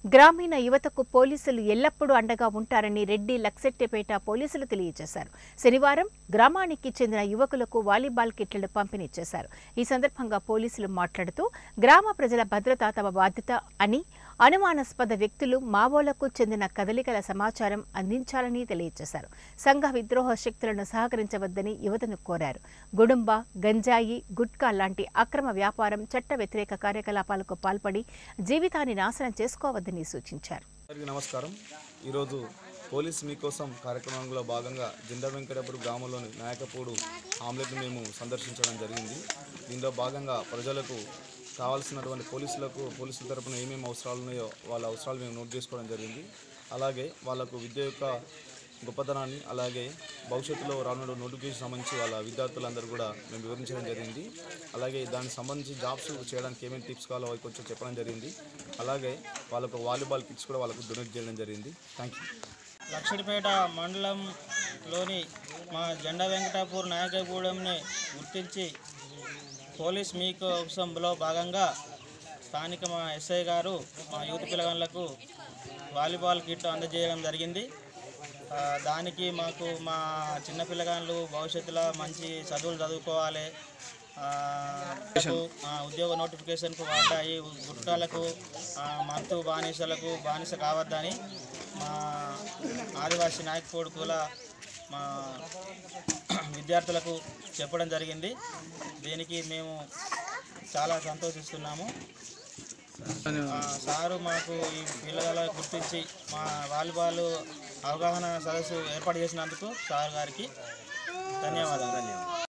గ్రామీణ యువతకు పోలీసులు ఎల్లప్పుడూ అండగా ఉంటారని రెడ్డి లక్సెట్టెపేట పోలీసులు తెలియజేశారు శనివారం గ్రామానికి చెందిన యువకులకు వాలీబాల్ కిట్లను పంపిణీ చేశారు ఈ సందర్భంగా పోలీసులు మాట్లాడుతూ గ్రామ ప్రజల భద్రత తమ బాధ్యత అని అనుమానాస్పద వ్యక్తులు మావోలకు చెందిన కదలికల సమాచారం అందించాలని తెలియజేశారు సంఘ విద్రోహ శక్తులను సహకరించవద్దని యువతను కోరారు గుడుంబ గంజాయి గుట్కా లాంటి అక్రమ వ్యాపారం చట్ట వ్యతిరేక కార్యకలాపాలకు పాల్పడి జీవితాన్ని నాశనం చేసుకోవద్దని సూచించారు అందరికీ నమస్కారం ఈరోజు పోలీస్ మీకోసం కార్యక్రమంలో భాగంగా జిందా వెంకటపురం గ్రామంలోని నాయకపూడు ఆమ్లెట్ను మేము సందర్శించడం జరిగింది దీనిలో భాగంగా ప్రజలకు కావాల్సినటువంటి పోలీసులకు పోలీసుల తరపున ఏమేమి అవసరాలు ఉన్నాయో వాళ్ళ అవసరాలు మేము నోట్ చేసుకోవడం జరిగింది అలాగే వాళ్ళకు విద్య యొక్క గొప్పతనాన్ని అలాగే భవిష్యత్తులో రానున్న నోటిఫికేషన్ సంబంధించి వాళ్ళ విద్యార్థులందరూ కూడా మేము వివరించడం జరిగింది అలాగే దానికి సంబంధించి జాబ్స్ చేయడానికి ఏమేమి టిప్స్ కావాలో అవి కొంచెం చెప్పడం జరిగింది అలాగే వాళ్ళకు వాలీబాల్ కిట్స్ కూడా వాళ్ళకు డొనేట్ చేయడం జరిగింది థ్యాంక్ యూ లక్షడిపేట మండలంలోని మా జెండా వెంకటాపూర్ నాయకగూడెంని గుర్తించి పోలీస్ మీ కోసంలో భాగంగా స్థానిక మా ఎస్ఐ గారు మా యూత్ పిల్లగాళ్ళకు వాలీబాల్ కిట్ అందజేయడం జరిగింది ఆ, దానికి మాకు మా చిన్న పిల్లగాళ్ళు భవిష్యత్తులో మంచి చదువులు చదువుకోవాలి ఆ, ఆ, ఉద్యోగ నోటిఫికేషన్కు వాటాయి గుట్టాలకు మత్తు బానిసలకు బానిస కావద్దని మా ఆదివాసీ నాయకుడు కూడా మా విద్యార్థులకు చెప్పడం జరిగింది దీనికి మేము చాలా సంతోషిస్తున్నాము ఆ, సారు మాకు ఈ పిల్లల గుర్తించి మా వాలీబాల్ అవగాహన సదస్సు ఏర్పాటు చేసినందుకు సార్ గారికి ధన్యవాదాలు ధన్యవాదాలు